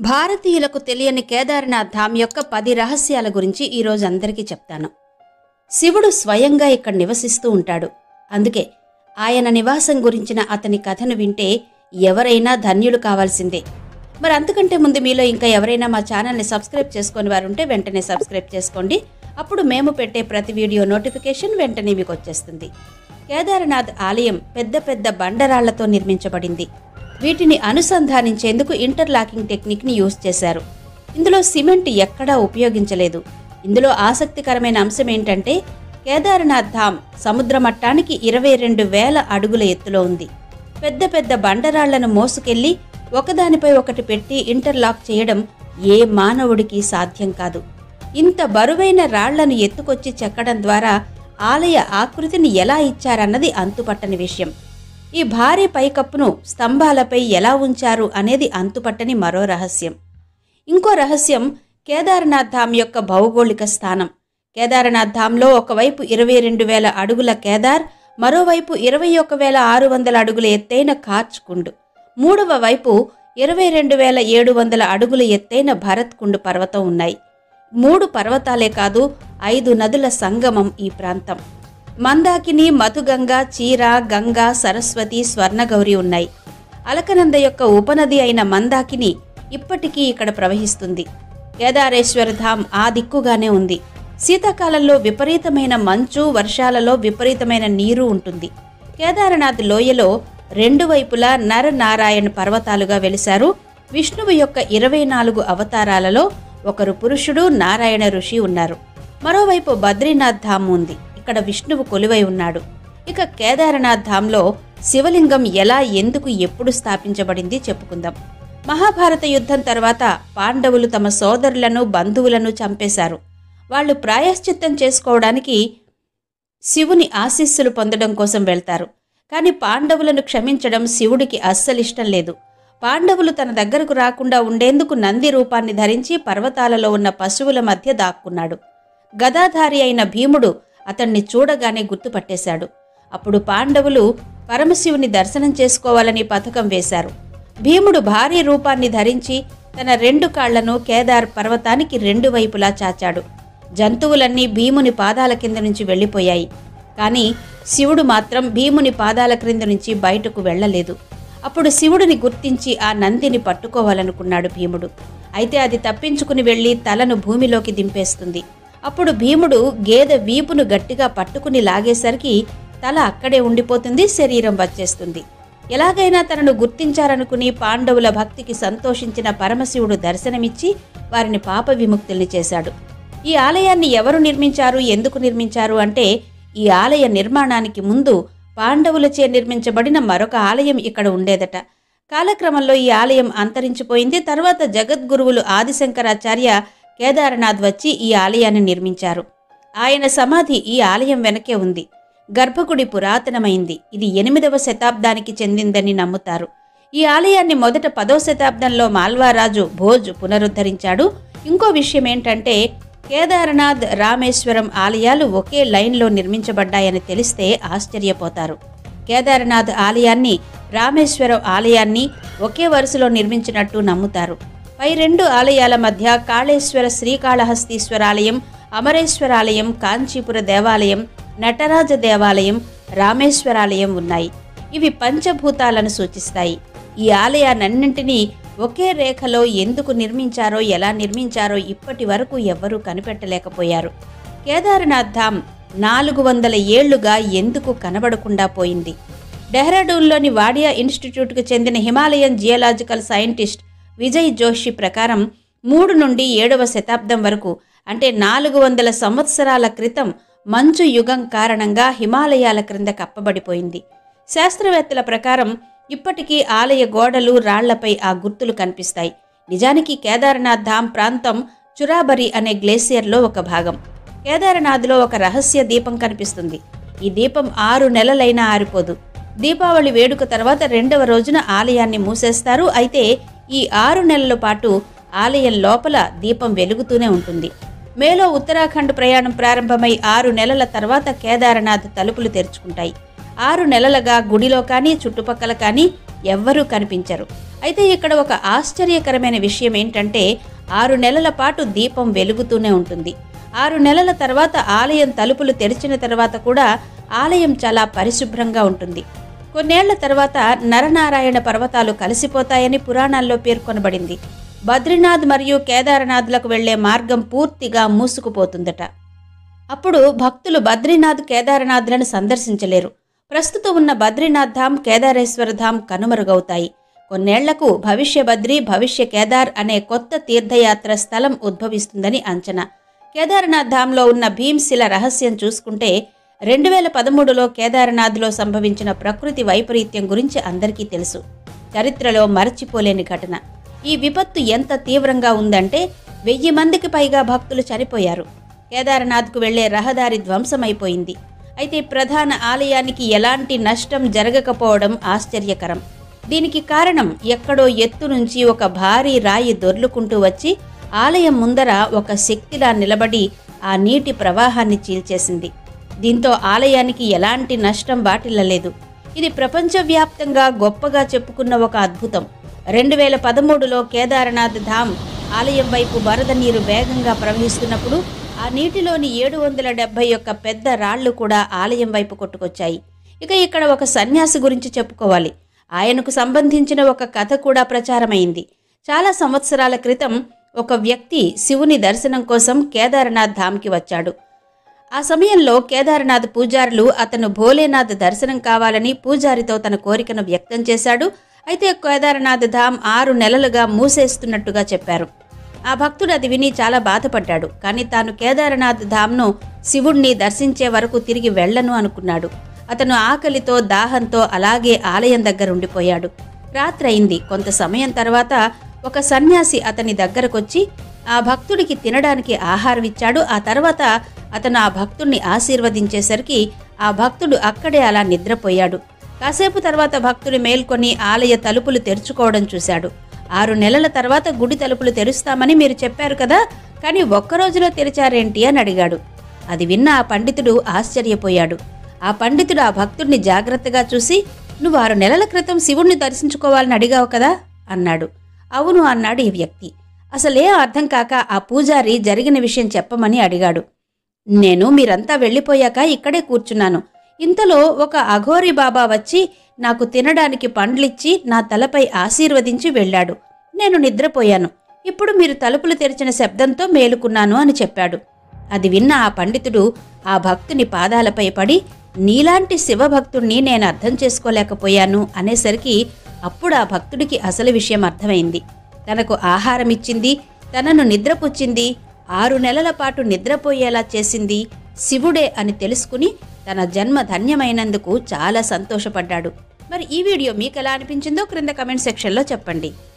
భారతీయులకు తెలియని కేదార్నాథ్ ధామ్ యొక్క పది రహస్యాల గురించి ఈరోజు అందరికీ చెప్తాను శివుడు స్వయంగా ఇక్కడ నివసిస్తూ ఉంటాడు అందుకే ఆయన నివాసం గురించిన అతని కథను వింటే ఎవరైనా ధన్యులు కావాల్సిందే మరి అంతకంటే ముందు మీలో ఇంకా ఎవరైనా మా ఛానల్ని సబ్స్క్రైబ్ చేసుకొని వారు ఉంటే వెంటనే సబ్స్క్రైబ్ చేసుకోండి అప్పుడు మేము పెట్టే ప్రతి వీడియో నోటిఫికేషన్ వెంటనే మీకు వచ్చేస్తుంది కేదార్నాథ్ ఆలయం పెద్ద పెద్ద బండరాళ్లతో నిర్మించబడింది వీటిని అనుసంధానించేందుకు ఇంటర్లాకింగ్ టెక్నిక్ని యూజ్ చేశారు ఇందులో సిమెంట్ ఎక్కడా ఉపయోగించలేదు ఇందులో ఆసక్తికరమైన అంశం ఏంటంటే కేదార్నాథ్ ధామ్ సముద్ర మట్టానికి ఇరవై రెండు వేల అడుగుల ఎత్తులో ఉంది పెద్ద పెద్ద బండరాళ్లను మోసుకెళ్లి ఒకదానిపై ఒకటి పెట్టి ఇంటర్లాక్ చేయడం ఏ మానవుడికి సాధ్యం కాదు ఇంత బరువైన రాళ్లను ఎత్తుకొచ్చి చెక్కడం ద్వారా ఆలయ ఆకృతిని ఎలా ఇచ్చారన్నది అంతుపట్టని విషయం ఈ భారీ పైకప్పును స్తంభాలపై ఎలా ఉంచారు అనేది అంతుపట్టని మరో రహస్యం ఇంకో రహస్యం కేదార్నాథ్ ధామ్ యొక్క భౌగోళిక స్థానం కేదార్నాథ్ ధామ్లో ఒకవైపు ఇరవై రెండు వేల అడుగుల కేదార్ మరోవైపు ఇరవై ఒక వేల ఆరు వందల అడుగుల ఎత్తైన కార్చ్ కుండ్ మూడవ వైపు ఇరవై రెండు వేల ఏడు వందల అడుగుల ఎత్తైన భరత్ కుండ్ పర్వతం ఉన్నాయి మూడు పర్వతాలే కాదు ఐదు నదుల సంగమం ఈ ప్రాంతం మందాకిని మధుగంగ చీర గంగా సరస్వతి స్వర్ణగౌరి ఉన్నాయి అలకనంద యొక్క ఉపనది అయిన మందాకిని ఇప్పటికీ ఇక్కడ ప్రవహిస్తుంది కేదారేశ్వర ధామ్ ఆ దిక్కుగానే ఉంది శీతాకాలంలో విపరీతమైన మంచు వర్షాలలో విపరీతమైన నీరు ఉంటుంది కేదారనాథ్ లోయలో రెండు వైపులా నరనారాయణ పర్వతాలుగా వెలిశారు విష్ణువు యొక్క ఇరవై నాలుగు అవతారాలలో ఒకరు పురుషుడు నారాయణ ఋషి ఉన్నారు మరోవైపు బద్రీనాథ్ ధామ్ ఉంది ఇక్కడ విష్ణువు కొలువై ఉన్నాడు ఇక కేదారనాథ్ ధామ్లో శివలింగం ఎలా ఎందుకు ఎప్పుడు స్థాపించబడింది చెప్పుకుందాం మహాభారత యుద్ధం తర్వాత పాండవులు తమ సోదరులను బంధువులను చంపేశారు వాళ్ళు ప్రాయశ్చిత్తం చేసుకోవడానికి శివుని ఆశీస్సులు పొందడం కోసం వెళ్తారు కానీ పాండవులను క్షమించడం శివుడికి అస్సలిష్టం లేదు పాండవులు తన దగ్గరకు రాకుండా ఉండేందుకు నంది రూపాన్ని ధరించి పర్వతాలలో ఉన్న పశువుల మధ్య దాక్కున్నాడు గదాధారి అయిన భీముడు అతన్ని చూడగానే గుర్తుపట్టేశాడు అప్పుడు పాండవులు పరమశివుని దర్శనం చేసుకోవాలని పథకం వేశారు భీముడు భారీ రూపాన్ని ధరించి తన రెండు కాళ్లను కేదార్ పర్వతానికి రెండు వైపులా చాచాడు జంతువులన్నీ భీముని పాదాల కింద నుంచి వెళ్ళిపోయాయి కానీ శివుడు మాత్రం భీముని పాదాల క్రింద నుంచి బయటకు వెళ్ళలేదు అప్పుడు శివుడిని గుర్తించి ఆ నందిని పట్టుకోవాలనుకున్నాడు భీముడు అయితే అది తప్పించుకుని వెళ్ళి తలను భూమిలోకి దింపేస్తుంది అప్పుడు భీముడు గేదె వీపును గట్టిగా పట్టుకుని లాగేసరికి తల అక్కడే ఉండిపోతుంది శరీరం వచ్చేస్తుంది ఎలాగైనా తనను గుర్తించారనుకుని పాండవుల భక్తికి సంతోషించిన పరమశివుడు దర్శనమిచ్చి వారిని పాప విముక్తుల్ని చేశాడు ఈ ఆలయాన్ని ఎవరు నిర్మించారు ఎందుకు నిర్మించారు అంటే ఈ ఆలయ నిర్మాణానికి ముందు పాండవులచే నిర్మించబడిన మరొక ఆలయం ఇక్కడ ఉండేదట కాలక్రమంలో ఈ ఆలయం అంతరించిపోయింది తర్వాత జగద్గురువులు ఆదిశంకరాచార్య కేదారనాథ్ వచ్చి ఈ ఆలయాన్ని నిర్మించారు ఆయన సమాధి ఈ ఆలయం వెనకే ఉంది గర్భగుడి పురాతనమైంది ఇది ఎనిమిదవ శతాబ్దానికి చెందిందని నమ్ముతారు ఈ ఆలయాన్ని మొదట పదో శతాబ్దంలో మాల్వారాజు భోజ్ పునరుద్ధరించాడు ఇంకో విషయం ఏంటంటే కేదార్నాథ్ రామేశ్వరం ఆలయాలు ఒకే లైన్లో నిర్మించబడ్డాయని తెలిస్తే ఆశ్చర్యపోతారు కేదార్నాథ్ ఆలయాన్ని రామేశ్వరం ఆలయాన్ని ఒకే వరుసలో నిర్మించినట్టు నమ్ముతారు పై రెండు ఆలయాల మధ్య కాళేశ్వర శ్రీకాళహస్తీశ్వర ఆలయం అమరేశ్వరాలయం కాంచీపుర దేవాలయం నటరాజ దేవాలయం రామేశ్వరాలయం ఉన్నాయి ఇవి పంచభూతాలను సూచిస్తాయి ఈ ఆలయాలన్నింటినీ ఒకే రేఖలో ఎందుకు నిర్మించారో ఎలా నిర్మించారో ఇప్పటి వరకు ఎవ్వరూ కనిపెట్టలేకపోయారు కేదార్నాథ్ ధామ్ నాలుగు వందల ఏళ్లుగా ఎందుకు కనబడకుండా పోయింది డెహ్రాడూన్లోని వాడియా ఇన్స్టిట్యూట్కు చెందిన Himalayan geological scientist Vijay Joshi ప్రకారం మూడు నుండి ఏడవ శతాబ్దం వరకు అంటే నాలుగు వందల సంవత్సరాల క్రితం మంచు యుగం కారణంగా హిమాలయాల క్రింద కప్పబడిపోయింది శాస్త్రవేత్తల ప్రకారం ఇప్పటికీ ఆలయ గోడలు రాళ్లపై ఆ గుర్తులు కనిపిస్తాయి నిజానికి కేదార్నాథ్ ధామ్ ప్రాంతం చురాబరి అనే గ్లేసియర్లో ఒక భాగం కేదార్నాథ్లో ఒక రహస్య దీపం కనిపిస్తుంది ఈ దీపం ఆరు నెలలైనా ఆరిపోదు దీపావళి వేడుక తర్వాత రెండవ రోజున ఆలయాన్ని మూసేస్తారు అయితే ఈ ఆరు నెలల పాటు ఆలయం లోపల దీపం వెలుగుతూనే ఉంటుంది మేలో ఉత్తరాఖండ్ ప్రయాణం ప్రారంభమై ఆరు నెలల తర్వాత కేదారనాథ్ తలుపులు తెరుచుకుంటాయి ఆరు నెలలుగా గుడిలో కానీ చుట్టుపక్కల కానీ ఎవ్వరూ కనిపించరు అయితే ఇక్కడ ఒక ఆశ్చర్యకరమైన విషయం ఏంటంటే ఆరు నెలల పాటు దీపం వెలుగుతూనే ఉంటుంది ఆరు నెలల తర్వాత ఆలయం తలుపులు తెరిచిన తర్వాత కూడా ఆలయం చాలా పరిశుభ్రంగా ఉంటుంది కొన్నేళ్ల తర్వాత నరనారాయణ పర్వతాలు కలిసిపోతాయని పురాణాల్లో పేర్కొనబడింది బద్రీనాథ్ మరియు కేదారనాథ్లకు వెళ్లే మార్గం పూర్తిగా మూసుకుపోతుందట అప్పుడు భక్తులు బద్రీనాథ్ కేదారనాథ్లను సందర్శించలేరు ప్రస్తుతం ఉన్న బద్రీనాథ్ ధామ్ కేదారేశ్వర ధామ్ కనుమరుగవుతాయి కొన్నేళ్లకు భవిష్య బద్రి భవిష్య కేదార్ అనే కొత్త తీర్థయాత్ర స్థలం ఉద్భవిస్తుందని అంచనా కేదార్నాథ్ ధామ్లో ఉన్న భీమ్శిల రహస్యం చూసుకుంటే రెండు వేల పదమూడులో కేదార్నాథ్లో సంభవించిన ప్రకృతి వైపరీత్యం గురించి అందరికీ తెలుసు చరిత్రలో మరచిపోలేని ఘటన ఈ విపత్తు ఎంత తీవ్రంగా ఉందంటే వెయ్యి మందికి పైగా భక్తులు చనిపోయారు కేదార్నాథ్కు వెళ్లే రహదారి ధ్వంసమైపోయింది అయితే ప్రధాన ఆలయానికి ఎలాంటి నష్టం జరగకపోవడం ఆశ్చర్యకరం దీనికి కారణం ఎక్కడో ఎత్తు నుంచి ఒక భారీ రాయి దొర్లుకుంటూ వచ్చి ఆలయం ముందర ఒక శక్తిలా నిలబడి ఆ నీటి ప్రవాహాన్ని చీల్చేసింది దీంతో ఆలయానికి ఎలాంటి నష్టం వాటిల్లలేదు ఇది ప్రపంచవ్యాప్తంగా గొప్పగా చెప్పుకున్న ఒక అద్భుతం రెండు వేల పదమూడులో కేదారనాథ్ ధామ్ ఆలయం వైపు వరద నీరు వేగంగా ప్రవహిస్తున్నప్పుడు ఆ నీటిలోని ఏడు వందల డెబ్బై ఒక్క పెద్ద రాళ్లు కూడా ఆలయం వైపు కొట్టుకొచ్చాయి ఇక ఇక్కడ ఒక సన్యాసి గురించి చెప్పుకోవాలి ఆయనకు సంబంధించిన ఒక కథ కూడా ప్రచారమైంది చాలా సంవత్సరాల క్రితం ఒక వ్యక్తి శివుని దర్శనం కోసం కేదారనాథ్ ధామ్కి వచ్చాడు ఆ సమయంలో కేదార్నాథ్ పూజారులు అతను భోలేనాథ్ దర్శనం కావాలని పూజారితో తన కోరికను వ్యక్తం చేశాడు అయితే కేదార్నాథ్ ధామ్ ఆరు నెలలుగా మూసేస్తున్నట్టుగా చెప్పారు ఆ భక్తుడు అది విని చాలా బాధపడ్డాడు కానీ తాను కేదార్నాథ్ ధామ్ను శివుణ్ణి దర్శించే వరకు తిరిగి వెళ్ళను అనుకున్నాడు అతను ఆకలితో దాహంతో అలాగే ఆలయం దగ్గర ఉండిపోయాడు రాత్రయింది కొంత సమయం తర్వాత ఒక సన్యాసి అతని దగ్గరకొచ్చి ఆ భక్తుడికి తినడానికి ఆహారం ఇచ్చాడు ఆ తర్వాత అతను ఆ భక్తుడిని ఆశీర్వదించేసరికి ఆ భక్తుడు అక్కడే అలా నిద్రపోయాడు కాసేపు తర్వాత భక్తుడు మేల్కొని ఆలయ తలుపులు తెరుచుకోవడం చూశాడు ఆరు నెలల తర్వాత గుడి తలుపులు తెరుస్తామని మీరు చెప్పారు కదా కానీ ఒక్క రోజులో తెరిచారేంటి అని అడిగాడు అది విన్న ఆ పండితుడు ఆశ్చర్యపోయాడు ఆ పండితుడు ఆ భక్తుడిని జాగ్రత్తగా చూసి నువ్వు ఆరు నెలల క్రితం శివుణ్ణి దర్శించుకోవాలని అడిగావు కదా అన్నాడు అవును అన్నాడు ఈ వ్యక్తి అసలే అర్థం కాక ఆ పూజారి జరిగిన విషయం చెప్పమని అడిగాడు నేను మీరంతా వెళ్ళిపోయాక ఇక్కడే కూర్చున్నాను ఇంతలో ఒక అఘోరి బాబా వచ్చి నాకు తినడానికి పండ్లిచ్చి నా తలపై ఆశీర్వదించి వెళ్ళాడు నేను నిద్రపోయాను ఇప్పుడు మీరు తలుపులు తెరిచిన శబ్దంతో మేలుకున్నాను అని చెప్పాడు అది విన్న ఆ పండితుడు ఆ భక్తుని పాదాలపై పడి నీలాంటి శివభక్తుణ్ణి నేను అర్థం చేసుకోలేకపోయాను అనేసరికి అప్పుడు ఆ భక్తుడికి అసలు విషయం అర్థమైంది తనకు ఆహారం ఇచ్చింది తనను నిద్రపుచ్చింది ఆరు నెలల పాటు నిద్రపోయేలా చేసింది శివుడే అని తెలుసుకుని తన జన్మ ధన్యమైనందుకు చాలా సంతోషపడ్డాడు మరి ఈ వీడియో మీకు ఎలా అనిపించిందో క్రింద కమెంట్ సెక్షన్లో చెప్పండి